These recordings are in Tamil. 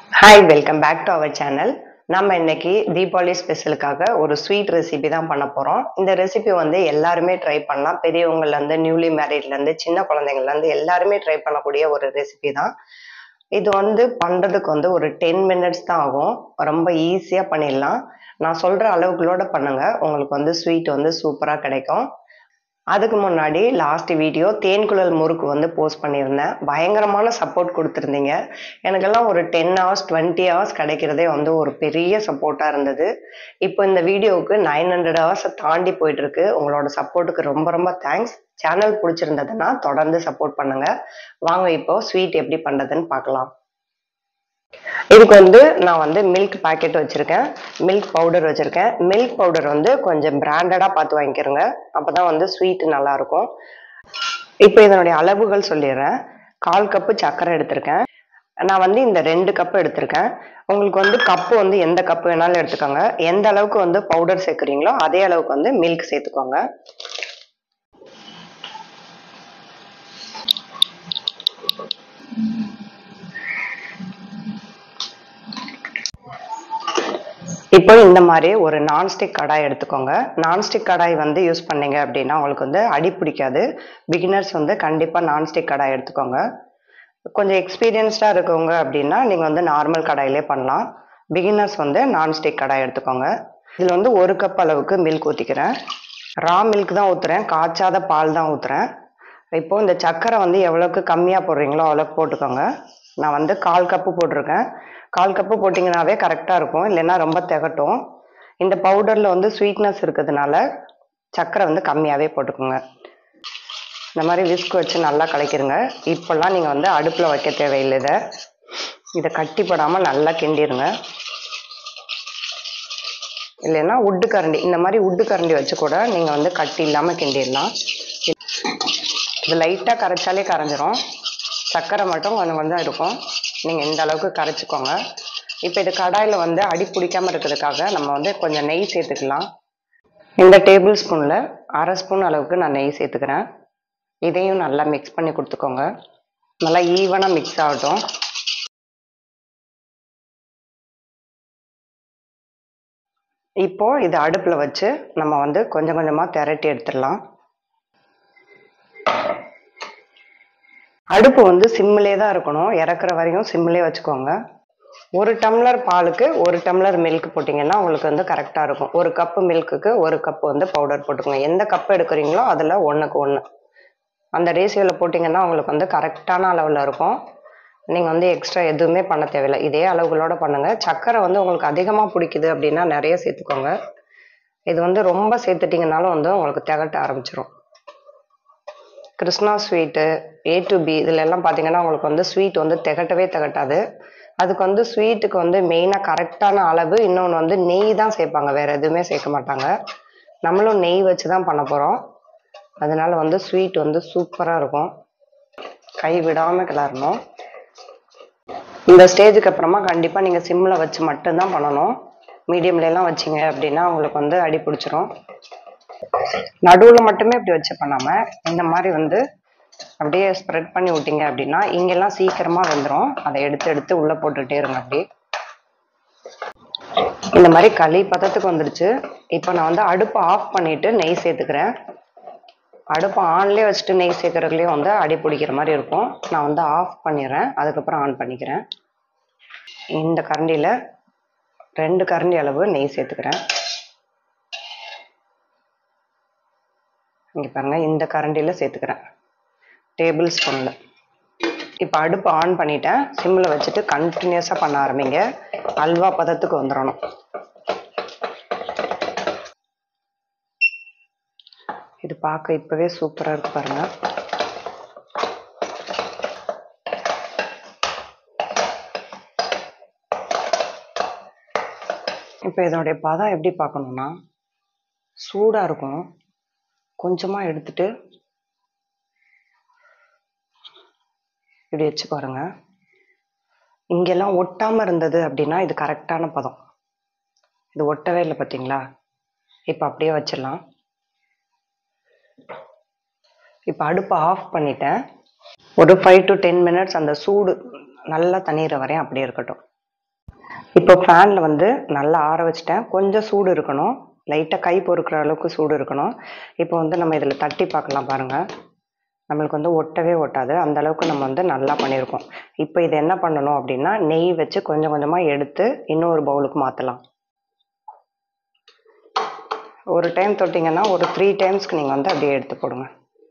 hi welcome back to our channel நம்ம இன்னைக்கு தீபாவளி ஸ்பெஷலுக்காக ஒரு ஸ்வீட் ரெசிபி தான் பண்ண போகிறோம் இந்த ரெசிபி வந்து எல்லாருமே ட்ரை பண்ணலாம் பெரியவங்கலேருந்து நியூலி மேரிட்லேருந்து சின்ன குழந்தைங்கள்லேருந்து எல்லாருமே ட்ரை பண்ணக்கூடிய ஒரு ரெசிபி தான் இது வந்து பண்ணுறதுக்கு வந்து ஒரு டென் மினிட்ஸ் தான் ஆகும் ரொம்ப ஈஸியாக பண்ணிடலாம் நான் சொல்கிற அளவுகளோட பண்ணுங்கள் உங்களுக்கு வந்து ஸ்வீட் வந்து சூப்பராக கிடைக்கும் அதுக்கு முன்னாடி லாஸ்ட் வீடியோ தேன்குழல் முறுக்கு வந்து போஸ்ட் பண்ணியிருந்தேன் பயங்கரமான சப்போர்ட் கொடுத்துருந்தீங்க எனக்கெல்லாம் ஒரு டென் ஹவர்ஸ் டுவெண்ட்டி ஹவர்ஸ் கிடைக்கிறதே வந்து ஒரு பெரிய சப்போர்ட்டாக இருந்தது இப்போ இந்த வீடியோவுக்கு நைன் ஹண்ட்ரட் ஹவர்ஸை தாண்டி போயிட்டு இருக்கு உங்களோட சப்போர்ட்டுக்கு ரொம்ப ரொம்ப தேங்க்ஸ் சேனல் பிடிச்சிருந்ததுன்னா தொடர்ந்து சப்போர்ட் பண்ணுங்க வாங்க இப்போ ஸ்வீட் எப்படி பண்ணுறதுன்னு பார்க்கலாம் இதுக்கு வந்து நான் வந்து மில்க் பாக்கெட் வச்சுருக்கேன் மில்க் பவுடர் வச்சுருக்கேன் மில்க் பவுடர் வந்து கொஞ்சம் பிராண்டடாக பார்த்து வாங்கிக்கிறோங்க அப்போ தான் வந்து ஸ்வீட் நல்லாயிருக்கும் இப்போ இதனுடைய அளவுகள் சொல்லிடுறேன் கால் கப்பு சர்க்கரை எடுத்திருக்கேன் நான் வந்து இந்த ரெண்டு கப்பு எடுத்திருக்கேன் உங்களுக்கு வந்து கப்பு வந்து எந்த கப்பு வேணாலும் எடுத்துக்கோங்க எந்த அளவுக்கு வந்து பவுடர் சேர்க்குறீங்களோ அதே அளவுக்கு வந்து மில்க் சேர்த்துக்கோங்க இப்போ இந்த மாதிரி ஒரு நான்ஸ்டிக் கடாய் எடுத்துக்கோங்க நான்ஸ்டிக் கடாய் வந்து யூஸ் பண்ணீங்க அப்படின்னா உங்களுக்கு வந்து அடி பிடிக்காது பிகினர்ஸ் வந்து கண்டிப்பாக நான்ஸ்டிக் கடாய் எடுத்துக்கோங்க கொஞ்சம் எக்ஸ்பீரியன்ஸ்டாக இருக்கவங்க அப்படின்னா நீங்கள் வந்து நார்மல் கடாயிலே பண்ணலாம் பிகினர்ஸ் வந்து நான்ஸ்டிக் கடாய் எடுத்துக்கோங்க இதில் வந்து ஒரு கப் அளவுக்கு மில்க் ஊற்றிக்கிறேன் ரா மில்க் தான் ஊற்றுறேன் காய்ச்சாத பால் தான் ஊற்றுறேன் இப்போது இந்த சர்க்கரை வந்து எவ்வளோக்கு கம்மியாக போடுறீங்களோ அவ்வளோக்கு போட்டுக்கோங்க நான் வந்து கால் கப்பு போட்டிருக்கேன் கால் கப்பு போட்டிங்கனாவே கரெக்டாக இருக்கும் இல்லைன்னா ரொம்ப திகட்டும் இந்த பவுடரில் வந்து ஸ்வீட்னஸ் இருக்கிறதுனால சர்க்கரை வந்து கம்மியாகவே போட்டுக்கோங்க இந்த மாதிரி விஸ்க் வச்சு நல்லா கலக்கிருங்க இப்போல்லாம் நீங்கள் வந்து அடுப்பில் வைக்க தேவையில்லை இதை இதை கட்டிப்படாமல் நல்லா கிண்டிருங்க இல்லைன்னா உட்டு கரண்டி இந்த மாதிரி உட்டு கரண்டி வச்சு கூட நீங்கள் வந்து கட்டி இல்லாமல் கிண்டிடலாம் இது லைட்டாக கரைச்சாலே கரைஞ்சிரும் சர்க்கரை மட்டும் கொஞ்சம் கொஞ்சம் இருக்கும் நீங்கள் இந்த அளவுக்கு கரைச்சிக்கோங்க இப்போ இது கடாயில் வந்து அடி பிடிக்காம இருக்கிறதுக்காக நம்ம வந்து கொஞ்சம் நெய் சேர்த்துக்கலாம் இந்த டேபிள் ஸ்பூனில் அரை ஸ்பூன் அளவுக்கு நான் நெய் சேர்த்துக்கிறேன் இதையும் நல்லா மிக்ஸ் பண்ணி கொடுத்துக்கோங்க நல்லா ஈவனாக மிக்ஸ் ஆகட்டும் இப்போ இது அடுப்பில் வச்சு நம்ம வந்து கொஞ்சம் கொஞ்சமாக திரட்டி எடுத்துடலாம் அடுப்பு வந்து சிம்மிலே தான் இருக்கணும் இறக்குற வரையும் சிம்மிலே வச்சுக்கோங்க ஒரு டம்ளர் பாலுக்கு ஒரு டம்ளர் மில்க் போட்டிங்கன்னா உங்களுக்கு வந்து கரெக்டாக இருக்கும் ஒரு கப்பு மில்க்குக்கு ஒரு கப்பு வந்து பவுடர் போட்டுக்கோங்க எந்த கப்பு எடுக்கிறீங்களோ அதில் ஒன்றுக்கு ஒன்று அந்த ரேஷியோவில் போட்டிங்கன்னா உங்களுக்கு வந்து கரெக்டான அளவில் இருக்கும் நீங்கள் வந்து எக்ஸ்ட்ரா எதுவுமே பண்ண தேவையில்லை இதே அளவுகளோட பண்ணுங்கள் சர்க்கரை வந்து உங்களுக்கு அதிகமாக பிடிக்குது அப்படின்னா நிறைய சேர்த்துக்கோங்க இது வந்து ரொம்ப சேர்த்துட்டிங்கனாலும் வந்து உங்களுக்கு திகட்ட ஆரம்பிச்சிரும் Krishna sweet A to B இதில் எல்லாம் பார்த்தீங்கன்னா உங்களுக்கு வந்து ஸ்வீட் வந்து திகட்டவே திகட்டாது அதுக்கு வந்து ஸ்வீட்டுக்கு வந்து மெயினாக கரெக்டான அளவு இன்னொன்று வந்து நெய் தான் சேர்ப்பாங்க வேறு எதுவுமே சேர்க்க மாட்டாங்க நம்மளும் நெய் வச்சு தான் பண்ண போகிறோம் அதனால வந்து ஸ்வீட் வந்து சூப்பராக இருக்கும் கை விடாமல் கிளறணும் இந்த ஸ்டேஜுக்கு அப்புறமா கண்டிப்பாக நீங்கள் சிம்மில் வச்சு மட்டும்தான் பண்ணணும் மீடியம்லலாம் வச்சிங்க அப்படின்னா உங்களுக்கு வந்து அடி பிடிச்சிரும் நடுவில் மட்டுமே இப்படி வச்சு பண்ணாமல் இந்த மாதிரி வந்து அப்படியே ஸ்ப்ரெட் பண்ணி விட்டீங்க அப்படின்னா இங்கெல்லாம் சீக்கிரமாக வந்துடும் அதை எடுத்து எடுத்து உள்ளே போட்டுகிட்டே இருங்க அப்படி இந்த மாதிரி களி பதத்துக்கு வந்துடுச்சு இப்போ நான் வந்து அடுப்பை ஆஃப் பண்ணிட்டு நெய் சேர்த்துக்கிறேன் அடுப்பை ஆன்லேயே வச்சுட்டு நெய் சேர்க்கறதுலேயும் வந்து அடி பிடிக்கிற மாதிரி இருக்கும் நான் வந்து ஆஃப் பண்ணிடுறேன் அதுக்கப்புறம் ஆன் பண்ணிக்கிறேன் இந்த கரண்டியில் ரெண்டு கரண்டி அளவு நெய் சேர்த்துக்கிறேன் இங்கே பாருங்கள் இந்த கரண்டியில் சேர்த்துக்கிறேன் டேபிள் ஸ்பூனில் இப்போ அடுப்பு ஆன் பண்ணிட்டேன் சிம்மில் வச்சுட்டு கண்டினியூஸாக பண்ண ஆரம்பிங்க அல்வா பதத்துக்கு வந்துடணும் இது பார்க்க இப்போவே சூப்பராக இருக்கு பாருங்க இப்போ இதனுடைய பதம் எப்படி பார்க்கணுன்னா சூடாக இருக்கும் கொஞ்சமாக எடுத்துட்டு இப்படி வச்சு பாருங்க இங்கெல்லாம் ஒட்டாமல் இருந்தது அப்படின்னா இது கரெக்டான பதம் இது ஒட்டவே இல்லை பார்த்தீங்களா இப்போ அப்படியே வச்சிடலாம் இப்போ அடுப்பை ஆஃப் பண்ணிட்டேன் ஒரு ஃபைவ் டு டென் மினிட்ஸ் அந்த சூடு நல்லா தண்ணீரை வரையும் அப்படியே இருக்கட்டும் இப்போ ஃபேனில் வந்து நல்லா ஆற வச்சிட்டேன் கொஞ்சம் சூடு இருக்கணும் லைட்டாக கை பொறுக்கிற அளவுக்கு சூடு இருக்கணும் இப்போ வந்து நம்ம இதில் தட்டி பார்க்கலாம் பாருங்கள் நம்மளுக்கு வந்து ஒட்டவே ஒட்டாது அந்த அளவுக்கு நம்ம வந்து நல்லா பண்ணியிருக்கோம் இப்போ இதை என்ன பண்ணணும் அப்படின்னா நெய் வச்சு கொஞ்சம் கொஞ்சமாக எடுத்து இன்னொரு பவுலுக்கு மாற்றலாம் ஒரு டைம் தொட்டிங்கன்னா ஒரு த்ரீ டைம்ஸ்க்கு நீங்கள் வந்து அப்படியே எடுத்து போடுங்க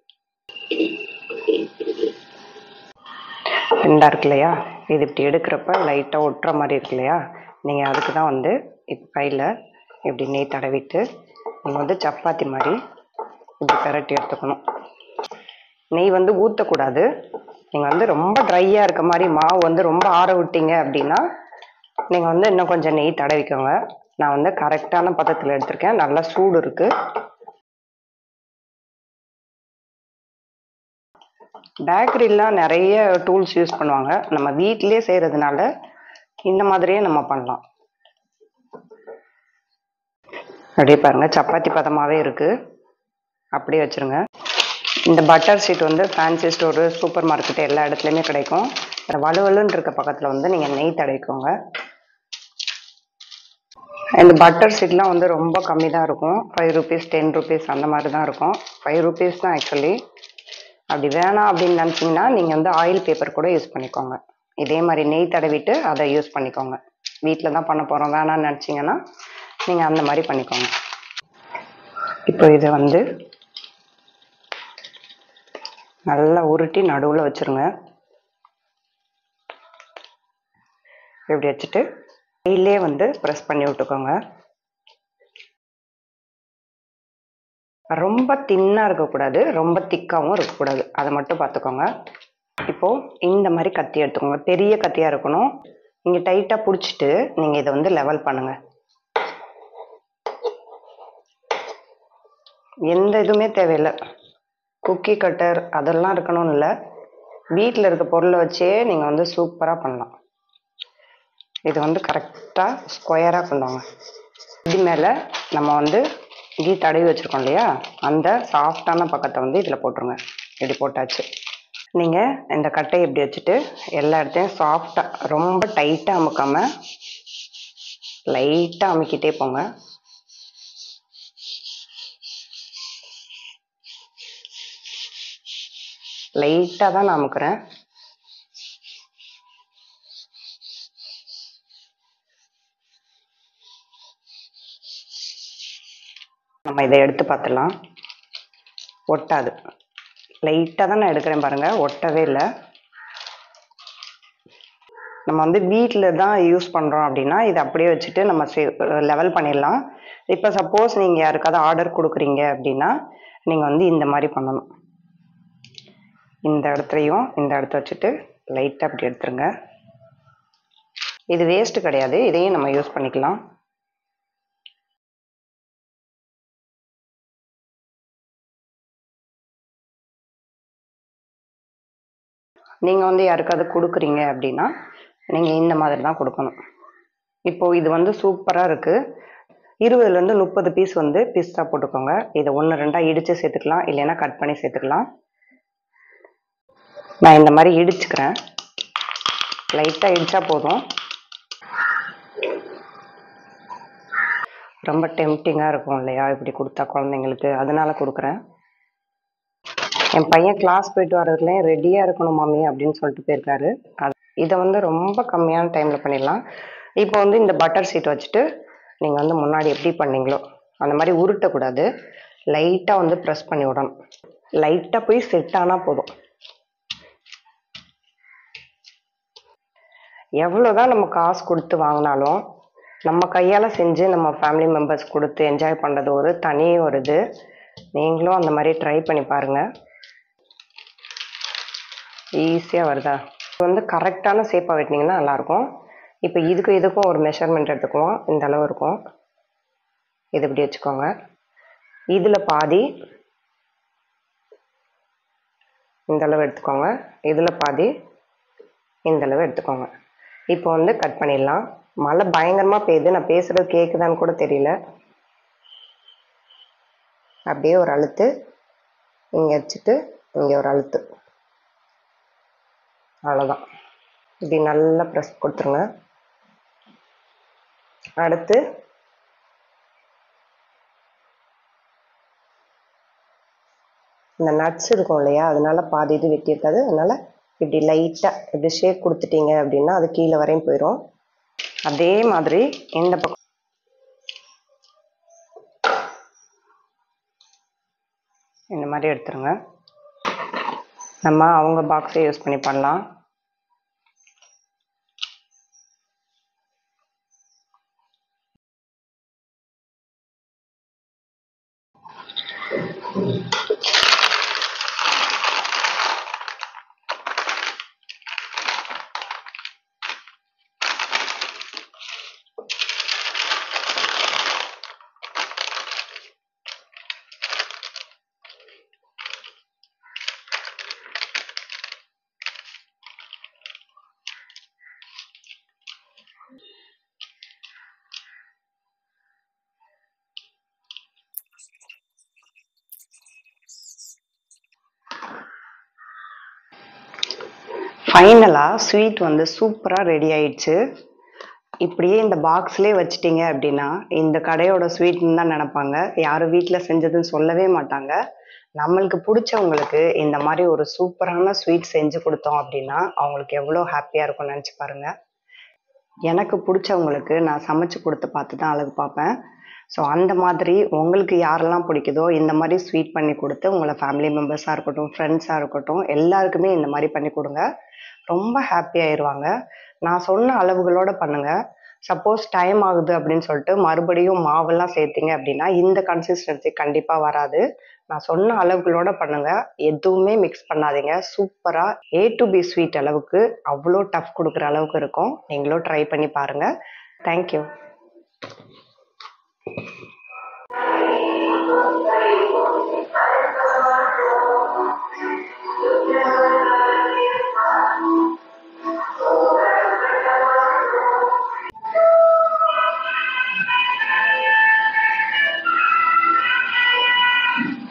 ரெண்டாக இருக்கு இல்லையா இது இப்படி எடுக்கிறப்ப லைட்டாக ஒட்டுற மாதிரி இருக்கு இல்லையா நீங்கள் அதுக்கு தான் வந்து இப்போ கையில் இப்படி நெய் தடவிட்டு நீங்கள் வந்து சப்பாத்தி மாதிரி இப்படி பெரட்டி எடுத்துக்கணும் நெய் வந்து ஊற்றக்கூடாது நீங்கள் வந்து ரொம்ப ட்ரையாக இருக்க மாதிரி மாவு வந்து ரொம்ப ஆற விட்டீங்க அப்படின்னா நீங்கள் வந்து இன்னும் கொஞ்சம் நெய் தடவிக்கோங்க நான் வந்து கரெக்டான பதத்தில் எடுத்திருக்கேன் நல்லா சூடு இருக்குது பேக்கரிலாம் நிறைய டூல்ஸ் யூஸ் பண்ணுவாங்க நம்ம வீட்டிலே செய்கிறதுனால இந்த மாதிரியே நம்ம பண்ணலாம் அப்படியே பாருங்கள் சப்பாத்தி பதமாகவே இருக்குது அப்படியே வச்சுருங்க இந்த பட்டர் ஷீட் வந்து ஃபேன்சி ஸ்டோரு சூப்பர் மார்க்கெட் எல்லா இடத்துலையுமே கிடைக்கும் வலுவலுன்னு இருக்க பக்கத்தில் வந்து நீங்கள் நெய் தடவிக்கோங்க இந்த பட்டர் ஷீட்லாம் வந்து ரொம்ப கம்மி தான் இருக்கும் ஃபைவ் ருபீஸ் டென் ருபீஸ் அந்த மாதிரி தான் இருக்கும் ஃபைவ் ருபீஸ் தான் ஆக்சுவலி அப்படி வேணாம் அப்படின்னு நினச்சிங்கன்னா நீங்கள் வந்து ஆயில் பேப்பர் கூட யூஸ் பண்ணிக்கோங்க இதே மாதிரி நெய் தடவிட்டு அதை யூஸ் பண்ணிக்கோங்க வீட்டில் தான் பண்ண போகிறோம் வேணாம்னு நினச்சிங்கன்னா நீங்கள் அந்த மாதிரி பண்ணிக்கோங்க இப்போ இதை வந்து நல்லா உருட்டி நடுவில் வச்சுருங்க இப்படி வச்சுட்டு கையிலே வந்து ப்ரெஸ் பண்ணி விட்டுக்கோங்க ரொம்ப தின்னாக இருக்கக்கூடாது ரொம்ப திக்காகவும் இருக்கக்கூடாது அதை மட்டும் பார்த்துக்கோங்க இப்போது இந்த மாதிரி கத்தி எடுத்துக்கோங்க பெரிய கத்தியாக இருக்கணும் நீங்கள் டைட்டாக பிடிச்சிட்டு நீங்கள் இதை வந்து லெவல் பண்ணுங்கள் எந்த இதுவுமே தேவையில்லை குக்கி கட்டர் அதெல்லாம் இருக்கணும்னு இல்லை வீட்டில் இருக்க பொருளை வச்சே நீங்கள் வந்து சூப்பராக பண்ணலாம் இது வந்து கரெக்டாக ஸ்கொயராக கொண்டு வாங்க இது மேலே நம்ம வந்து கீ தடவி வச்சுருக்கோம் இல்லையா அந்த சாஃப்டான பக்கத்தை வந்து இதில் போட்டுருங்க இப்படி போட்டாச்சு நீங்கள் இந்த கட்டையை இப்படி வச்சுட்டு எல்லா இடத்தையும் சாஃப்டாக ரொம்ப டைட்டாக அமுக்காமல் லைட்டாக அமுக்கிட்டே போங்க லைட்டாக தான் நான் அமுக்குறேன் நம்ம இதை எடுத்து பார்த்துடலாம் ஒட்டாது லைட்டாக தான் நான் எடுக்கிறேன் பாருங்கள் ஒட்டவே இல்லை நம்ம வந்து வீட்டில் தான் யூஸ் பண்ணுறோம் அப்படின்னா இதை அப்படியே வச்சுட்டு நம்ம சே லெவல் பண்ணிடலாம் இப்போ சப்போஸ் நீங்கள் யாருக்காவது ஆர்டர் கொடுக்குறீங்க அப்படின்னா நீங்கள் வந்து இந்த மாதிரி பண்ணணும் இந்த இடத்துலையும் இந்த இடத்த வச்சுட்டு லைட்டாக அப்படி எடுத்துருங்க இது வேஸ்ட்டு கிடையாது இதையும் நம்ம யூஸ் பண்ணிக்கலாம் நீங்கள் வந்து யாருக்காவது கொடுக்குறீங்க அப்படின்னா நீங்கள் இந்த மாதிரி தான் கொடுக்கணும் இப்போது இது வந்து சூப்பராக இருக்குது இருபதுலேருந்து முப்பது பீஸ் வந்து பிஸ்தா போட்டுக்கோங்க இதை ஒன்று ரெண்டாக இடித்து சேர்த்துக்கலாம் இல்லைன்னா கட் பண்ணி சேர்த்துக்கலாம் நான் இந்த மாதிரி இடிச்சுக்கிறேன் லைட்டாக இடித்தா போதும் ரொம்ப டெம்டிங்காக இருக்கும் இல்லையா இப்படி கொடுத்தா குழந்தைங்களுக்கு அதனால கொடுக்குறேன் என் பையன் கிளாஸ் போயிட்டு வர்றதுலேயும் ரெடியாக இருக்கணும் மாமி அப்படின்னு சொல்லிட்டு போயிருக்காரு அது இதை வந்து ரொம்ப கம்மியான டைமில் பண்ணிடலாம் இப்போ வந்து இந்த பட்டர் சீட் வச்சுட்டு நீங்கள் வந்து முன்னாடி எப்படி பண்ணீங்களோ அந்த மாதிரி உருட்டக்கூடாது லைட்டாக வந்து ப்ரெஸ் பண்ணி விடணும் லைட்டாக போய் செட் ஆனால் போதும் எவ்வளோதான் நம்ம காசு கொடுத்து வாங்கினாலும் நம்ம கையால் செஞ்சு நம்ம ஃபேமிலி மெம்பர்ஸ் கொடுத்து என்ஜாய் பண்ணுறது ஒரு தனி ஒரு இது நீங்களும் அந்த மாதிரி ட்ரை பண்ணி பாருங்கள் ஈஸியாக வருதா இது வந்து கரெக்டான ஷேப்பாக வெட்டினீங்கன்னா நல்லாயிருக்கும் இப்போ இதுக்கு இதுக்கும் ஒரு மெஷர்மெண்ட் எடுத்துக்குவோம் இந்த அளவு இருக்கும் இது இப்படி வச்சுக்கோங்க இதில் பாதி இந்த அளவு எடுத்துக்கோங்க இதில் பாதி இந்த அளவு எடுத்துக்கோங்க இப்போ வந்து கட் பண்ணிடலாம் மழை பயங்கரமாக பெய்யுது நான் பேசுகிறது கேட்குதான்னு கூட தெரியல அப்படியே ஒரு அழுத்து இங்கே வச்சுட்டு இங்கே ஒரு அழுத்து அவ்வளோதான் இப்படி நல்லா ப்ரெஸ் கொடுத்துருங்க அடுத்து இந்த நட்ஸ் இருக்கும் இல்லையா அதனால பாதி இது வெட்டியிருக்காது அதனால இப்படி லைட்டாக இப்படி ஷேக் கொடுத்துட்டீங்க அப்படின்னா அது கீழே வரையும் போயிடும் அதே மாதிரி இந்த பக்கம் இந்த மாதிரி எடுத்துருங்க நம்ம அவங்க பாக்ஸை யூஸ் பண்ணி பண்ணலாம் ஃபைனலாக ஸ்வீட் வந்து சூப்பராக ரெடி ஆயிடுச்சு இப்படியே இந்த பாக்ஸ்லேயே வச்சிட்டீங்க அப்படின்னா இந்த கடையோட ஸ்வீட்னு தான் நினைப்பாங்க யாரும் வீட்டில் செஞ்சதுன்னு சொல்லவே மாட்டாங்க நம்மளுக்கு பிடிச்சவங்களுக்கு இந்த மாதிரி ஒரு சூப்பரான ஸ்வீட் செஞ்சு கொடுத்தோம் அப்படின்னா அவங்களுக்கு எவ்வளோ ஹாப்பியாக இருக்கும்னு நினச்சி பாருங்க எனக்கு பிடிச்சவங்களுக்கு நான் சமைச்சு கொடுத்து பார்த்து தான் அழகு பார்ப்பேன் ஸோ அந்த மாதிரி உங்களுக்கு யாரெல்லாம் பிடிக்குதோ இந்த மாதிரி ஸ்வீட் பண்ணி கொடுத்து உங்களை ஃபேமிலி மெம்பர்ஸாக இருக்கட்டும் ஃப்ரெண்ட்ஸாக இருக்கட்டும் எல்லாருக்குமே இந்த மாதிரி பண்ணி கொடுங்க ரொம்ப ஹாப்பி ஆயிடுவாங்க நான் சொன்ன அளவுகளோட பண்ணுங்க சப்போஸ் டைம் ஆகுது அப்படின்னு சொல்லிட்டு மறுபடியும் மாவெல்லாம் சேர்த்தீங்க அப்படின்னா இந்த கன்சிஸ்டன்சி கண்டிப்பாக வராது நான் சொன்ன அளவுகளோட பண்ணுங்க எதுவுமே மிக்ஸ் பண்ணாதீங்க சூப்பராக ஏ டு பி ஸ்வீட் அளவுக்கு அவ்வளோ டஃப் கொடுக்குற அளவுக்கு இருக்கும் நீங்களும் ட்ரை பண்ணி பாருங்க தேங்க்யூ